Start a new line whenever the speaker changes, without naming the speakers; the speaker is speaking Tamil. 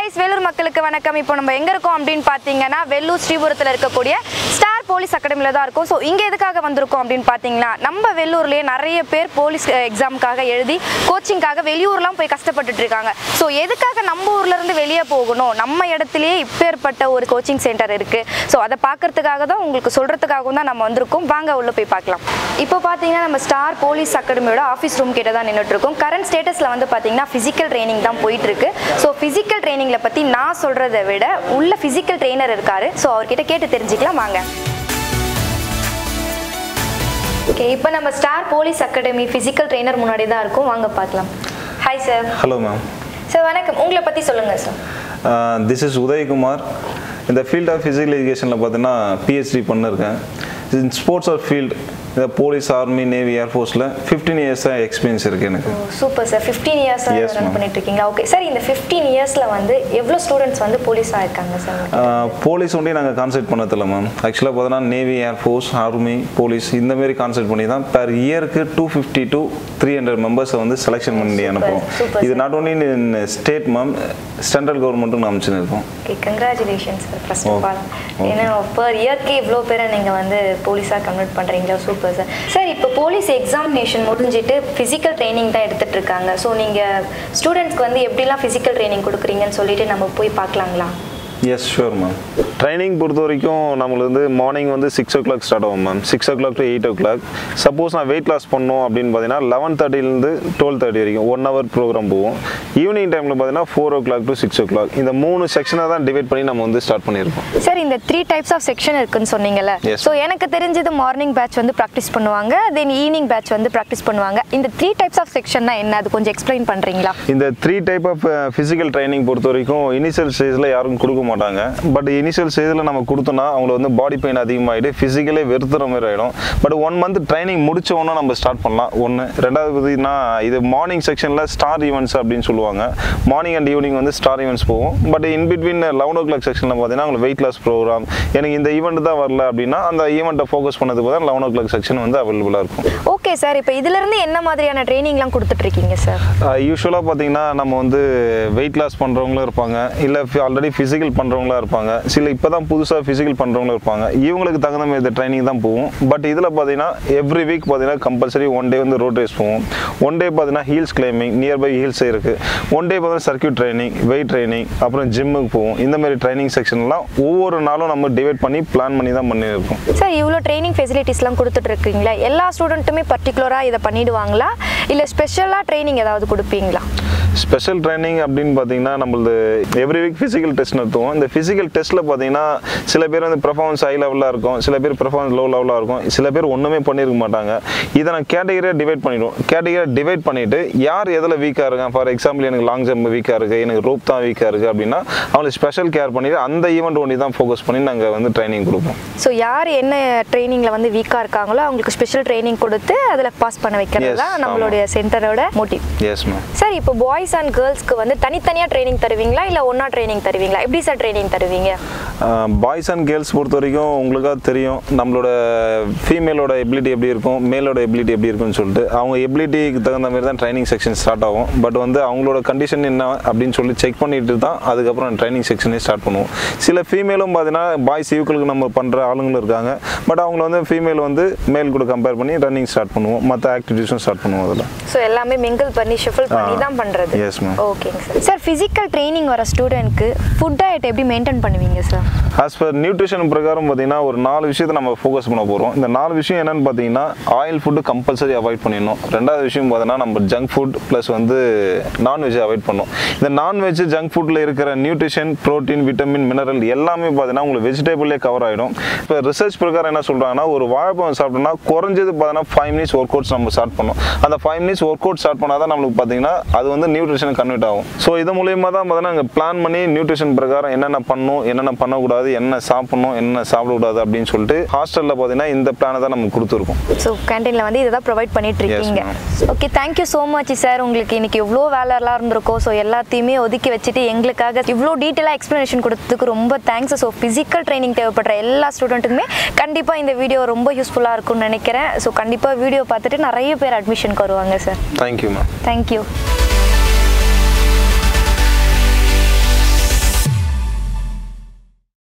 கைஸ் வேலூர் மக்களுக்கு வணக்கம் இப்போ நம்ம எங்க இருக்கோம் அப்படின்னு பார்த்தீங்கன்னா வெள்ளூர் ஸ்ரீபுரத்தில் இருக்கக்கூடிய ஸ்டார் போலீஸ் அகாடமியில் தான் இருக்கும் ஸோ இங்கே எதுக்காக வந்திருக்கோம் அப்படின்னு பார்த்தீங்கன்னா நம்ம வெள்ளூர்லேயே நிறைய பேர் போலீஸ் எக்ஸாமுக்காக எழுதி கோச்சிங்காக வெளியூர்லாம் போய் கஷ்டப்பட்டுட்டு இருக்காங்க ஸோ எதுக்காக நம்ம ஊர்ல இருந்து வெளியே போகணும் நம்ம இடத்துலயே இப்பேற்பட்ட ஒரு கோச்சிங் சென்டர் இருக்கு ஸோ அதை பார்க்கறதுக்காக தான் உங்களுக்கு சொல்றதுக்காகவும் தான் நம்ம வந்திருக்கோம் வாங்க உள்ள போய் பார்க்கலாம் இப்போ பார்த்தீங்கன்னா நம்ம ஸ்டார் போலீஸ் அகாடமியோட ஆஃபீஸ் ரூம் கிட்ட தான் நின்றுட்டு இருக்கோம் கரண்ட் ஸ்டேட்டஸில் வந்து பார்த்தீங்கன்னா ஃபிசிக்கல் ட்ரைனிங் தான் போயிட்டு இருக்கு ஸோ ஃபிசிக்கல் ட்ரைனிங்கில் பற்றி நான் சொல்கிறத விட உள்ள ஃபிசிக்கல் ட்ரெயினர் இருக்காரு ஸோ அவர்கிட்ட கேட்டு தெரிஞ்சுக்கலாம் வாங்க ஓகே இப்போ நம்ம star police academy physical trainer முன்னாடி தான் இருக்கோம் வாங்க பார்க்கலாம் hi sir
hello ma'am
sir வணக்கம் உங்களை பற்றி சொல்லுங்கள் சார்
திஸ் இஸ் உதயகுமார் இந்த ஃபீல்ட் ஆஃப் ஃபிசிக்கல் எஜுகேஷனில் பார்த்தீங்கன்னா பிஹெச்டி பண்ணிருக்கேன் இன் ஸ்போர்ட்ஸ் ஆர் ஃபீல்ட் இந்த போலீஸ் ஆர்மி நேவி ஏர்ஃபோர்ஸில் ஃபிஃப்டீன் இயர்ஸாக எக்ஸ்பீரியன்ஸ் இருக்குது எனக்கு
super sir fifteen years
Yes,
run
ma'am.
பண்ணிட்டு இருக்கீங்களா ஓகே சார் இந்த ஃபிஃப்டீன் இயர்ஸில் வந்து எவ்வளோ ஸ்டூடெண்ட்ஸ் வந்து போலீஸ் ஆயிருக்காங்க சார்
போலீஸ் ஒன்றே நாங்கள் கான்செப்ட் பண்ணதில்ல மேம் ஆக்சுவலாக பார்த்தோன்னா நேவி ஏர்ஃபோர்ஸ் ஆர்மி போலீஸ் இந்த மாதிரி கான்செப்ட் பண்ணி தான் பெர் இயருக்கு two fifty to three hundred மெம்பர்ஸை வந்து செலெக்ஷன் பண்ணி அனுப்புவோம்
super,
இது not only in state ma'am central கவர்மெண்ட்டும் அமைச்சுன்னு இருக்கோம்
okay congratulations sir first of
Oh,
all
okay.
ஏன்னா பர் இயர்க்கு இவ்வளோ பேரை நீங்கள் வந்து போலீஸாக கன்வெர்ட் பண்ணுறீங்களா சூப்பர் சார் சார் இப்போ போலீஸ் எக்ஸாமினேஷன் முடிஞ்சிட்டு ஃபிசிக்கல் ட்ரைனிங் தான் எடுத்துட்டு இருக்காங்க ஸோ நீங்கள் ஸ்டூடெண்ட்ஸ்க்கு வந்து எப்படிலாம் ஃபிசிக்கல் ட்ரைனிங் கொடுக்குறீங்கன்னு சொல்லிட்டு நம்ம போய் பார்க்கலாங்களா
எஸ் ஷூர் மேம் ட்ரைனிங் பொறுத்த வரைக்கும் நம்மளுக்கு வந்து மார்னிங் வந்து சிக்ஸ் ஓ கிளாக் ஸ்டார்ட் ஆகும் ma'am six o'clock to eight o'clock suppose நான் வெயிட் லாஸ் பண்ணோம் அப்படின்னு பார்த்தீங்கன்னா லெவன் தேர்ட்டிலேருந்து டுவெல் தேர்ட்டி வரைக்கும் ஒன் ஹவர் ப்ரோக்ராம் போவோம் ஈவினிங் டைமில் பார்த்தீங்கன்னா four o'clock to six o'clock இந்த மூணு செக்ஷனை தான் டிவைட் பண்ணி நம்ம வந்து ஸ்டார்ட் பண்ணியிருக்கோம்
சார் இந்த த்ரீ டைப்ஸ் ஆஃப் செக்ஷன் இருக்குன்னு சொன்னீங்கல்ல
Yes.
ஸோ எனக்கு தெரிஞ்சது மார்னிங் பேட்ச் வந்து ப்ராக்டிஸ் பண்ணுவாங்க தென் ஈவினிங் பேட்ச் வந்து ப்ராக்டிஸ் பண்ணுவாங்க இந்த த்ரீ டைப்ஸ் ஆஃப் செக்ஷன்னா என்ன அது கொஞ்சம் எக்ஸ்பிளைன் பண்ணுறீங்களா
இந்த three type of physical training பொறுத்த வரைக்கும் இனிஷியல் ஸ்டேஜில் யாரும் கொடுக்க மாட்டாங்க பட் இனிஷியல் ஸ்டேஜில் நம்ம கொடுத்தோம்னா அவங்களுக்கு வந்து பாடி பெயின் அதிகமாகிட்டு ஃபிசிக்கலே வெறுத்துற மாதிரி ஆகிடும் பட் ஒன் மந்த் ட்ரைனிங் முடிச்ச உடனே நம்ம ஸ்டார்ட் பண்ணலாம் ஒன்று ரெண்டாவது பார்த்தீங்கன்னா இது மார்னிங் செக்ஷனில் ஸ்டார் ஈவெண்ட்ஸ் அப்படின்னு சொல்லுவாங்க மார்னிங் அண்ட் ஈவினிங் வந்து ஸ்டார் ஈவெண்ட்ஸ் போகும் but in between eleven o'clock செக்ஷனில் பார்த்தீங்கன்னா உங்களுக்கு வெயிட் லாஸ் ப்ரோக்ராம் எனக்கு இந்த ஈவெண்ட் தான் வரல அப்படின்னா அந்த ஈவெண்ட்டை ஃபோக்கஸ் பண்ணதுக்கு பார்த்தா லெவன் ஓ கிளாக் செக்ஷன் வந்து அவைலபிளாக இருக்கும்
ஓகே சார் இப்போ இதுலேருந்து என்ன மாதிரியான ட்ரைனிங்லாம் கொடுத்துட்ருக்கீங்க சார்
யூஸ்வலாக பார்த்தீங்கன்னா நம்ம வந்து வெயிட் லாஸ் பண்ணுறவங்களும் இருப்பாங்க இல்லை ஆல்ரெடி ஃபிசிக்கல் பண்ணுறவங்களா இருப்பாங்க சில இப்போ தான் புதுசாக ஃபிசிக்கல் பண்ணுறவங்களும் இருப்பாங்க இவங்களுக்கு தகுந்த மாதிரி ட்ரைனிங் தான் போகும் பட் இதில் பார்த்தீங்கன்னா எவ்ரி வீக் பார்த்தீங்கன்னா கம்பல்சரி ஒன் டே வந்து ரோட் ரேஸ் போவோம் ஒன் டே பார்த்தீங்கன்னா ஹீல்ஸ் கிளைம்பிங் நியர்பை ஹீல்ஸ் இருக்குது ஒன் டே பார்த்தீங்கன்னா சர்க்கியூட் ட்ரைனிங் வெயிட் ட்ரைனிங் அப்புறம் ஜிம்முக்கு போவோம் இந்த மாதிரி ட்ரைனிங் செக்ஷன்லாம் ஒவ்வொரு நாளும் நம்ம டிவைட் பண்ணி பிளான் பண்ணி தான் பண்ணியிருக்கோம்
சார் இவ்வளோ ட்ரைனிங் ஃபெசிலிட்டிஸ்லாம் கொடுத்துட்ருக்கீங்களா எல்லா ஸ்டூடெண்ட்டுமே பர்டிகுலராக இதை பண்ணிடுவாங்களா இல்லை ஸ்பெஷலாக ட்ரைனிங் ஏதாவது கொடுப்பீங்களா
ஸ்பெஷல் ட்ரைனிங் அப்படின்னு பார்த்தீங்கன்னா நம்மளது எவ்ரி வீக் ஃபிசிக்கல் டெஸ்ட் நடத்துவோம் இந்த ஃபிசிக்கல் டெஸ்ட்டில் பார்த்தீங்கன்னா சில பேர் வந்து பெர்ஃபார்மன்ஸ் ஹை லெவலில் இருக்கும் சில பேர் பெர்ஃபார்மன்ஸ் லோ லெவலாக இருக்கும் சில பேர் ஒன்றுமே பண்ணியிருக்க மாட்டாங்க இதை நான் கேட்டகரியாக டிவைட் பண்ணிவிடுவோம் கேட்டகரியாக டிவைட் பண்ணிவிட்டு யார் எதில் வீக்காக இருக்கான் ஃபார் எக்ஸாம்பிள் எனக்கு லாங் ஜம்ப் வீக்காக இருக்குது எனக்கு ரோப் தான் வீக்காக இருக்குது அப்படின்னா அவங்களுக்கு ஸ்பெஷல் கேர் பண்ணிவிட்டு அந்த ஈவெண்ட் ஒன்றி தான் ஃபோக்கஸ் பண்ணி நாங்கள் வந்து ட்ரைனிங் கொடுப்போம்
ஸோ யார் என்ன ட்ரைனிங்கில் வந்து வீக்காக இருக்காங்களோ அவங்களுக்கு ஸ்பெஷல் ட்ரைனிங் கொடுத்து அதில் பாஸ் பண்ண வைக்கிறது
Yes,
தான் நம்மளுடைய சென்டரோட மோட்டிவ்
எஸ் மேம்
சார் இப்போ பாய்ஸ் அண்ட் கேர்ள்ஸ்க்கு வந்து தனித்தனியாக ட்ரைனிங் தருவீங்களா இல்லை ஒன்றா ட்ரைனிங் தருவீங்களா எப்படி சார் ட்ரைனிங் தருவீங்க
பாய்ஸ் அண்ட் கேர்ள்ஸ் பொறுத்த வரைக்கும் உங்களுக்காக தெரியும் நம்மளோட ஃபீமேலோட எபிலிட்டி எப்படி இருக்கும் மேலோட எபிலிட்டி எப்படி இருக்கும்னு சொல்லிட்டு அவங்க எபிலிட்டிக்கு தகுந்த மாதிரி தான் ட்ரைனிங் செக்ஷன் ஸ்டார்ட் ஆகும் பட் வந்து அவங்களோட கண்டிஷன் என்ன அப்படின்னு சொல்லி செக் பண்ணிட்டு தான் அதுக்கப்புறம் ட்ரைனிங் செக்ஷனே ஸ்டார்ட் பண்ணுவோம் சில ஃபீமேலும் பார்த்தீங்கன்னா பாய்ஸ் ஈக்குவலுக்கு நம்ம பண்ணுற ஆளுங்களும் இருக்காங்க பட் அவங்கள வந்து ஃபீமேல் வந்து மேல் கூட கம்பேர் பண்ணி ரன்னிங் ஸ்டார்ட் பண்ணுவோம் மற்ற ஆக்டிவிட்டீஸும் ஸ்டார்ட் பண்ணுவோம் அதில்
ஸோ எல்லாமே மிங்கிள் பண்ணி ஷிஃபிள் பண்ணி தான் பண்ணுறது
Yes, ma'am.
ஓகேங்க சார் சார் ஃபிசிக்கல் ட்ரைனிங் வர ஸ்டூடெண்ட்க்கு ஃபுட் டயட் எப்படி மெயின்டைன் பண்ணுவீங்க சார்
ஆஸ் பர் நியூட்ரிஷன் பிரகாரம் பார்த்தீங்கன்னா ஒரு நாலு விஷயத்தை நம்ம ஃபோக்கஸ் பண்ண போகிறோம் இந்த நாலு விஷயம் என்னன்னு பார்த்தீங்கன்னா ஆயில் ஃபுட்டு கம்பல்சரி அவாய்ட் பண்ணிடணும் ரெண்டாவது விஷயம் பார்த்தீங்கன்னா நம்ம ஜங்க் ஃபுட் ப்ளஸ் வந்து நான்வெஜ் அவாய்ட் பண்ணணும் இந்த நான்வெஜ் ஜங்க் ஃபுட்டில் இருக்கிற நியூட்ரிஷன் ப்ரோட்டீன் விட்டமின் மினரல் எல்லாமே பார்த்தீங்கன்னா உங்களுக்கு வெஜிடபிளே கவர் ஆகிடும் இப்போ ரிசர்ச் பிரகாரம் என்ன சொல்கிறாங்கன்னா ஒரு வாழைப்பழம் சாப்பிட்டோம்னா குறைஞ்சது பார்த்தீங்கன்னா ஃபைவ் மினிட்ஸ் ஒர்க் அவுட்ஸ் நம்ம ஸ்டார்ட் பண்ணணும் அந்த five minutes workout start பண்ணால் தான் நம்மளுக்கு பார்த்தீங்கன்னா அது வந்து நியூட்ரிஷன் கன்வெர்ட் ஆகும் ஸோ இது மூலியமாக தான் பார்த்தீங்கன்னா நாங்கள் பிளான் பண்ணி நியூட்ரிஷன் பிரகாரம் என்னென்ன பண்ணணும் என்னென்ன பண்ணக்கூடாது என்ன சாப்பிடணும் என்ன சாப்பிடக்கூடாது அப்படின்னு சொல்லிட்டு ஹாஸ்டலில் பார்த்தீங்கன்னா இந்த பிளானை தான் நம்ம கொடுத்துருக்கோம்
ஸோ கேண்டீனில் வந்து இதை தான் ப்ரொவைட் பண்ணிட்டு இருக்கீங்க
ma'am.
Okay thank you so much sir உங்களுக்கு இன்னைக்கு இவ்வளோ வேலைலாம் இருந்திருக்கோம் ஸோ எல்லாத்தையுமே ஒதுக்கி வச்சுட்டு எங்களுக்காக இவ்வளோ டீட்டெயிலாக எக்ஸ்ப்ளனேஷன் கொடுத்ததுக்கு ரொம்ப தேங்க்ஸ் ஸோ ஃபிசிக்கல் ட்ரைனிங் தேவைப்படுற எல்லா ஸ்டூடெண்ட்டுக்குமே கண்டிப்பாக இந்த வீடியோ ரொம்ப யூஸ்ஃபுல்லாக இருக்கும்னு நினைக்கிறேன் ஸோ கண்டிப்பாக வீடியோ பார்த்துட்டு நிறைய பேர் அட்மிஷனுக்கு வருவாங்க சார்
தேங்க்யூ மேம்
தேங்க்யூ